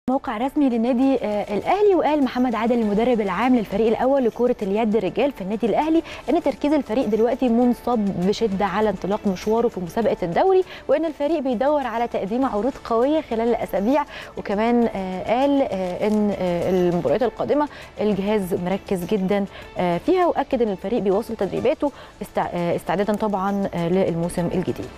موقع رسمي للنادي آه، الاهلي وقال محمد عادل المدرب العام للفريق الاول لكره اليد الرجال في النادي الاهلي ان تركيز الفريق دلوقتي منصب بشده على انطلاق مشواره في مسابقه الدوري وان الفريق بيدور على تقديم عروض قويه خلال الاسابيع وكمان آه، قال آه، ان آه، المباريات القادمه الجهاز مركز جدا آه، فيها واكد ان الفريق بيواصل تدريباته استع- آه، استعدادا طبعا آه، للموسم الجديد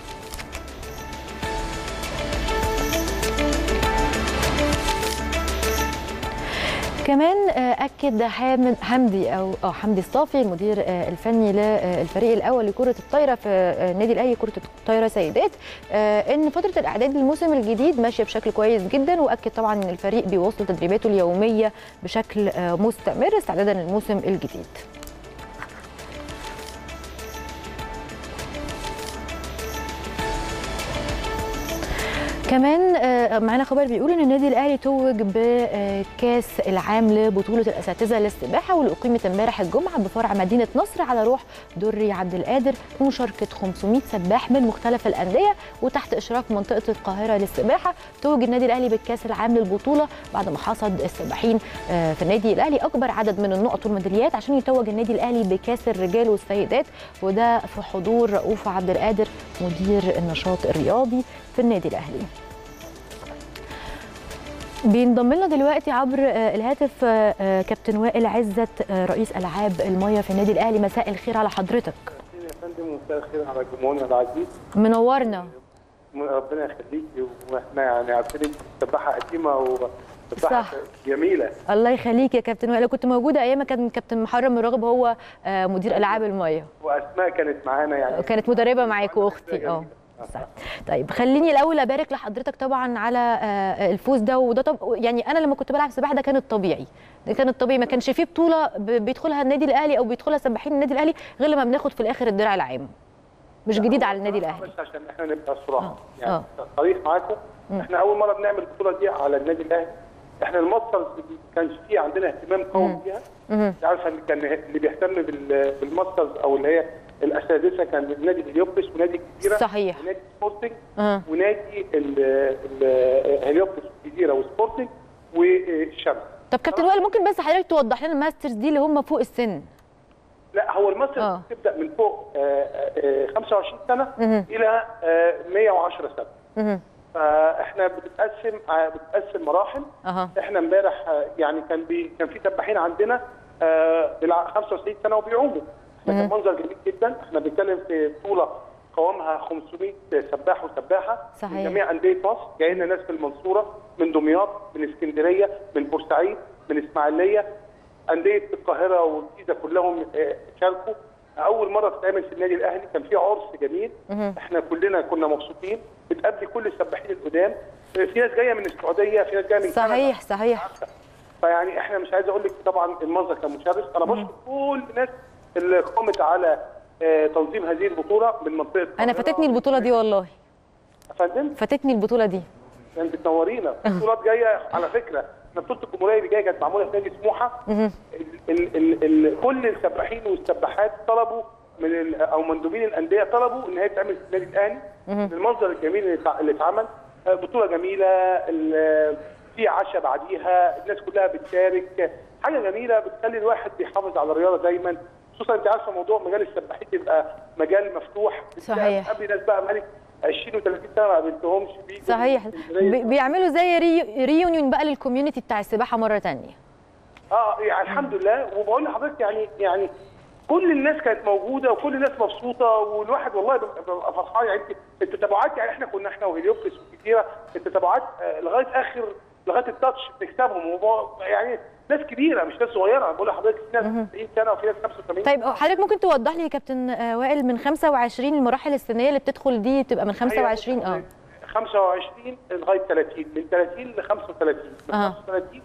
كمان آه، اكد حامد حمدي او اه حمدي الصافي المدير آه، الفني للفريق الاول لكره الطايره في آه، النادي الاهلي كره الطايره سيدات آه، ان فتره الاعداد للموسم الجديد ماشيه بشكل كويس جدا واكد طبعا ان الفريق بيواصل تدريباته اليوميه بشكل آه، مستمر استعدادا للموسم الجديد كمان آه، معانا خبر بيقول ان النادي الاهلي توج بكاس العام لبطوله الاساتذه للسباحه واللي اقيمت امبارح الجمعه بفرع مدينه نصر على روح دري عبد القادر بمشاركه 500 سباح من مختلف الانديه وتحت اشراف منطقه القاهره للسباحه توج النادي الاهلي بالكاس العام للبطوله بعد ما حصد السباحين آه، في النادي الاهلي اكبر عدد من النقط والميداليات عشان يتوج النادي الاهلي بكاس الرجال والسيدات وده في حضور رؤوف عبد القادر مدير النشاط الرياضي في النادي الاهلي بينضم لنا دلوقتي عبر آه، الهاتف آه، آه، كابتن وائل عزت آه، رئيس العاب الميه في النادي الاهلي مساء الخير على حضرتك يا فندم ومساء الخير على جمهورنا العزيز منورنا ربنا يخليكي واحنا يعني عارفين انت سباحه قديمه وسباحه صح. جميله الله يخليك يا كابتن وائل كنت موجوده ايام ما كان كابتن محرم الراغب هو آه، مدير العاب الميه واسماء كانت معانا يعني كانت مدربه معاك واختي اه صح. طيب خليني الاول ابارك لحضرتك طبعا على آه، الفوز ده وده طب يعني انا لما كنت بلعب سباحه ده كان الطبيعي ده كان الطبيعي ما كانش فيه بطوله ب- بيدخلها النادي الاهلي او بيدخلها سباحين النادي الاهلي غير لما بناخد في الاخر الدرع العام مش جديد على النادي الاهلي بس عشان احنا نبقى صراحه آه. يعني آه. صريح معاكم احنا اول مره بنعمل البطوله دي على النادي الاهلي احنا المصدر ما كانش فيه عندنا اهتمام قوي بيها انت عارفه ان كان اللي بيهتم بال- بالماسترز او اللي هي الاساتذه كان نادي هليوبس ونادي الجزيره صحيح. ونادي سبورتنج أه. ونادي ال- ال- هليوبس والجزيره وسبورتنج والشمس طب كابتن وائل ممكن بس حضرتك توضح لنا الماسترز دي اللي هم فوق السن لا هو الماسترز آه. بتبدا من فوق آه، آه، 25 سنه مهم. الى آه، 110 سنه مهم. فاحنا بتتقسم آه، بتتقسم مراحل اها احنا امبارح آه، يعني كان بي كان في سباحين عندنا آه، بيلع- 95 سنه وبيعوموا احنا كان منظر جميل جدا احنا بنتكلم في بطوله قوامها 500 سباح وسباحه صحيح. من جميع انديه مصر جاي لنا ناس من المنصوره من دمياط من اسكندريه من بورسعيد من اسماعيليه انديه القاهره والجيزه كلهم آه، شاركوا اول مره تتعمل في النادي الاهلي كان في عرس جميل احنا كلنا كنا مبسوطين بتقابلي كل السباحين القدام آه، في ناس جايه من السعوديه في ناس جايه من كندا. صحيح صحيح فيعني احنا مش عايز اقول لك طبعا المنظر كان مشرف انا بشكر كل الناس اللي قامت على آه، تنظيم هذه البطوله من منطقه انا القاهرة. فاتتني البطوله دي والله يا فندم فاتتني البطوله دي كان بتنورينا بطولات جايه على فكره احنا بطوله الجمهوريه اللي جايه كانت معموله في نادي سموحه ال ال ال ال كل السباحين والسباحات طلبوا من ال او مندوبين الانديه طلبوا ان هي تتعمل في النادي الاهلي المنظر الجميل اللي اتع- اللي اتعمل آه، بطوله جميله ال- في عشاء بعديها الناس كلها بتشارك حاجه جميله بتخلي الواحد بيحافظ على الرياضه دايما خصوصا انت عارفه موضوع مجال السباحين يبقى مجال مفتوح صحيح. قبل ناس بقى بقالك 20 و30 سنه ما قابلتهمش بيجوا صحيح من اسكندرية. بي- بيعملوا زي ري... ريونيون بقى للكوميونتي بتاع السباحه مره تانية اه يعني الحمد لله وبقول لحضرتك يعني يعني كل الناس كانت موجوده وكل الناس مبسوطه والواحد والله بيبقى بيبقى فرحان يعني انت التتابعات يعني احنا كنا احنا وهليوبلس وكتيره التتابعات آه، لغايه اخر لغايه التاتش بنكسبهم وب- يعني ناس كبيره مش ناس صغيره أنا بقول لحضرتك في ناس 90 سنه وفي ناس 85 طيب حضرتك ممكن توضح لي يا كابتن آه، وائل من 25 المراحل السنيه اللي بتدخل دي بتبقى من 25 اه 25 لغايه 30 من 30 ل 35 من آه. 35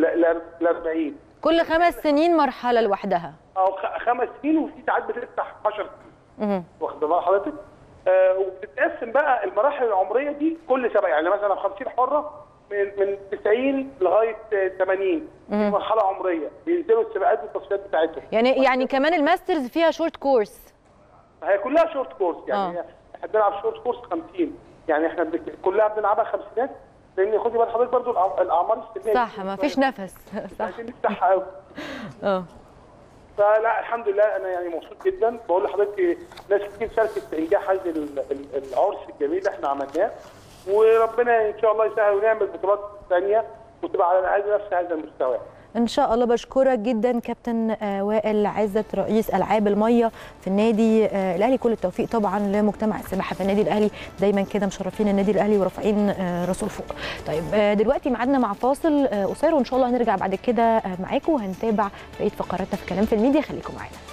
ل 40 كل خمس سنين مرحله لوحدها او خ- خمس سنين وفي ساعات بتفتح 10 سنين مهم. واخد بال حضرتك آه وبتتقسم بقى المراحل العمريه دي كل سبع يعني مثلا 50 حره من من 90 لغايه آه، 80 دي مرحله عمريه بينزلوا السباقات والتصفيات بتاعتهم يعني يعني كمان الماسترز فيها شورت كورس هي كلها شورت كورس يعني آه. هي- احنا بنلعب شورت كورس 50 يعني احنا بنك... كلها بنلعبها خمسينات لان خدي بال حضرتك برضو الأع- الاعمار السنيه صح ما فيش نفس صح عايزين نفتحها قوي اه فلا الحمد لله انا يعني مبسوط جدا بقول لحضرتك ناس كتير شاركت في انجاح هذا ال- ال- العرس الجميل اللي احنا عملناه وربنا ان شاء الله يسهل ونعمل بطولات ثانيه وتبقى على على نفس هذا المستوى ان شاء الله بشكرك جدا كابتن آه، وائل عزت رئيس العاب الميه في النادي آه، الاهلي كل التوفيق طبعا لمجتمع السباحه في النادي الاهلي دايما كده مشرفين النادي الاهلي ورافعين آه، راسه لفوق طيب آه، دلوقتي ميعادنا مع فاصل آه، قصير وان شاء الله هنرجع بعد كده آه، معاكم وهنتابع بقيه فقراتنا في كلام في الميديا خليكم معانا